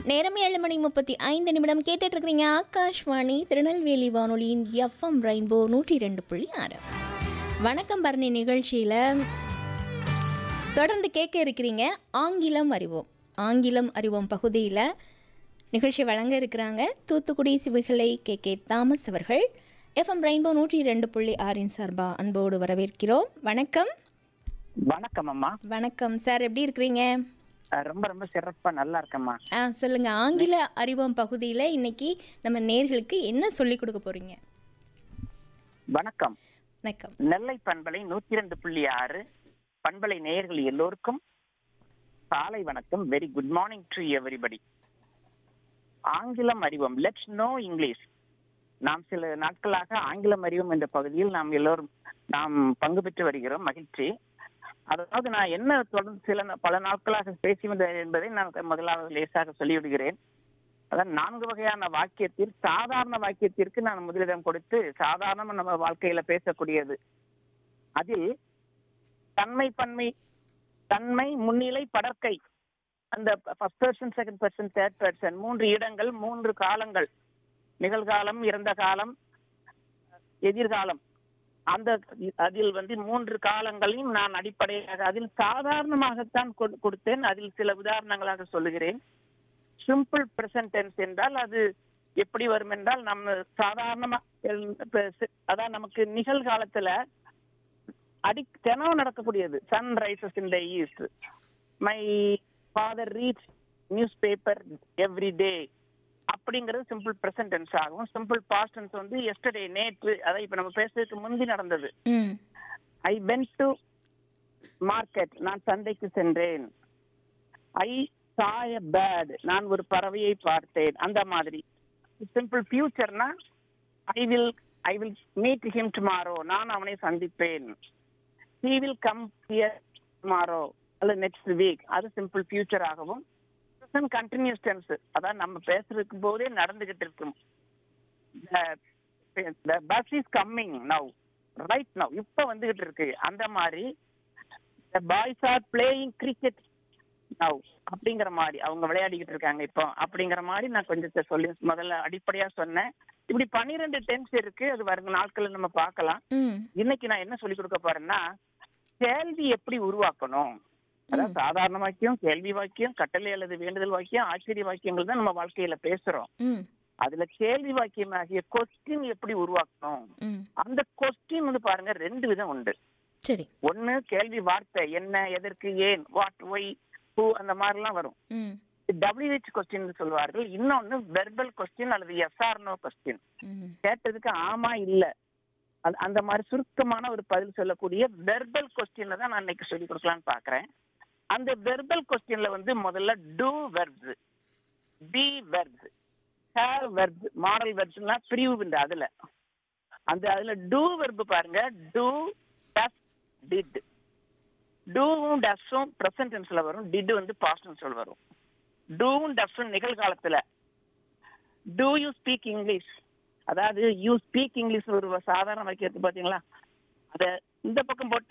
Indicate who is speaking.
Speaker 1: நேரம் ஏழு மணி முப்பத்தி ஐந்து நிமிடம் கேட்டுட்டு இருக்கிறீங்க ஆகாஷ்வாணி திருநெல்வேலி வானொலியின் எஃப்எம் ரெயின்போ நூற்றி ரெண்டு புள்ளி ஆறு வணக்கம் பரணி நிகழ்ச்சியில் தொடர்ந்து கேட்க இருக்கிறீங்க ஆங்கிலம் அறிவோம் ஆங்கிலம் அறிவோம் பகுதியில் நிகழ்ச்சி வழங்க இருக்கிறாங்க தூத்துக்குடி சிவகலை கே கே தாமஸ் அவர்கள் எஃப்எம் ரெயின்போ நூற்றி ரெண்டு புள்ளி ஆறின் சார்பா அன்போடு வரவேற்கிறோம் வணக்கம்
Speaker 2: வணக்கம் அம்மா
Speaker 1: வணக்கம் சார் எப்படி இருக்கிறீங்க
Speaker 2: அஹ் ரொம்ப ரொம்ப சிறப்பா நல்லா இருக்கம்மா
Speaker 1: ஆ சொல்லுங்க ஆங்கில அறிவோம் பகுதியில் இன்னைக்கு நம்ம நேர்களுக்கு என்ன சொல்லி கொடுக்க போறீங்க
Speaker 2: வணக்கம்
Speaker 1: வணக்கம்
Speaker 2: நெல்லை பண்பலை நூத்தி ரெண்டு புள்ளி ஆறு பண்பலை நேயர்கள் எல்லோருக்கும் காலை வணக்கம் very good morning to everybody ஆங்கிலம் அறிவோம் லெட்ஸ் நோ இங்கிலீஷ் நாம் சில நாட்களாக ஆங்கிலம் அறிவோம் என்ற பகுதியில் நாம் எல்லோரும் நாம் பங்கு பெற்று வருகிறோம் மகிழ்ச்சி அதாவது நான் என்ன தொடர்ந்து சில நா- பல நாட்களாக பேசி வந்தேன் என்பதை நான் முதலாவது லேசாக சொல்லிவிடுகிறேன் அதான் நான்கு வகையான வாக்கியத்தில் சாதாரண வாக்கியத்திற்கு நான் முதலிடம் கொடுத்து சாதாரணமா நம்ம வாழ்க்கையில பேசக்கூடியது அதில் தன்மை பன்மை தன்மை முன்னிலை படற்கை அந்த first person second person third person மூன்று இடங்கள் மூன்று காலங்கள் நிகழ்காலம் இறந்த காலம் எதிர்காலம் அந்த அதில் வந்து மூன்று காலங்களையும் நான் அடிப்படையாக அதில் சாதாரணமாகத்தான் கொடு- கொடுத்தேன் அதில் சில உதாரணங்களாக சொல்லுகிறேன் சிம்பிள் பிரசன்ட் டென்ஸ் என்றால் அது எப்படி வரும் என்றால் நம்ம சாதாரணமா எல்- இப்ப சி- அதான் நமக்கு நிகழ்காலத்துல அடி தினம் நடக்கக்கூடியது sun rises in the east my father reads newspaper every day அப்படிங்கிறது சிம்பிள் பிரசன்ட் டென்ஸ் ஆகும் சிம்பிள் பாஸ்ட் டென்ஸ் வந்து எஸ்டர்டே நேற்று அதை இப்ப நம்ம பேசுறதுக்கு முந்தி நடந்தது
Speaker 1: ம்
Speaker 2: ஐ வென்ட் டு மார்க்கெட் நான் சந்தைக்கு சென்றேன் ஐ சாய பேட் நான் ஒரு பறவையை பார்த்தேன் அந்த மாதிரி சிம்பிள் ஃபியூச்சர்னா I will I will meet him tomorrow நான் அவனை சந்திப்பேன் he will come here tomorrow அல்லது நெக்ஸ்ட் வீக் அது சிம்பிள் ஃபியூச்சர் ஆகவும் கண்டினியூஸ் டென்ஸ் அதான் நம்ம பேசுறதுக்கு போதே நடந்துகிட்டு இருக்கும் the bus is coming now right now இப்ப வந்துகிட்டு இருக்கு அந்த மாதிரி the boys are playing cricket now அப்படிங்கிற மாதிரி அவங்க விளையாடிக்கிட்டு இருக்காங்க இப்போ அப்படிங்கிற மாதிரி நான் கொஞ்சத்தை சொல்லி முதல்ல அடிப்படையா சொன்னேன் இப்படி பன்னிரெண்டு டென்ஸ் இருக்கு அது வருங்க நாட்கள்ல நம்ம பார்க்கலாம்
Speaker 1: ம்
Speaker 2: இன்னைக்கு நான் என்ன சொல்லி கொடுக்க போறேன்னா கேள்வி எப்படி உருவாக்கணும் அதாவது சாதாரண வாக்கியம் கேள்வி வாக்கியம் கட்டளை அல்லது வேண்டுதல் வாக்கியம் ஆச்சரிய வாக்கியங்கள் தான் நம்ம வாழ்க்கையில பேசுறோம்
Speaker 1: ம்
Speaker 2: அதுல கேள்வி வாக்கியமாகிய கொஸ்டின் எப்படி உருவாக்கணும்
Speaker 1: ம்
Speaker 2: அந்த கொஸ்டின் வந்து பாருங்க ரெண்டு விதம் உண்டு
Speaker 1: சரி
Speaker 2: ஒண்ணு கேள்வி வார்த்தை என்ன எதற்கு ஏன் வாட் ஒய் ஹூ அந்த மாதிரிலாம் வரும்
Speaker 1: ம்
Speaker 2: டபிள்யூஹெச் கொஸ்டின் சொல்வார்கள் இன்னொன்னு வெர்பல் கொஸ்டின் அல்லது எஸ்ஆர் நோ கொஸ்டின்
Speaker 1: ம்
Speaker 2: கேட்டதுக்கு ஆமா இல்ல அந்த- அந்த மாதிரி சுருக்கமான ஒரு பதில் சொல்லக்கூடிய வெர்பல் கொஸ்டின்ல தான் நான் இன்னைக்கு சொல்லி கொடுக்கலாம்னு பாக்குறேன் அந்த வெர்பல் கொஸ்டின்ல வந்து முதல்ல do verbs be verbs have verb modal வெர்ப்ஸ்லாம் பிரிவு உண்டு அதுல அந்த அதுல டூ வெர்ப் பாருங்க டூ டஸ் டிட் டூவும் டஸ்ஸும் ப்ரெசன்ட் டென்ஸ்ல வரும் டிட் வந்து பாஸ்ட் டென்ஸ்ல வரும் டூவும் டஸ்ஸும் நிகழ்காலத்துல டூ யூ ஸ்பீக் இங்கிலீஷ் அதாவது யூ ஸ்பீக் இங்கிலீஷ் ஒரு சாதாரண வாக்கியத்தை பாத்தீங்களா அத இந்த பக்கம் போட்டு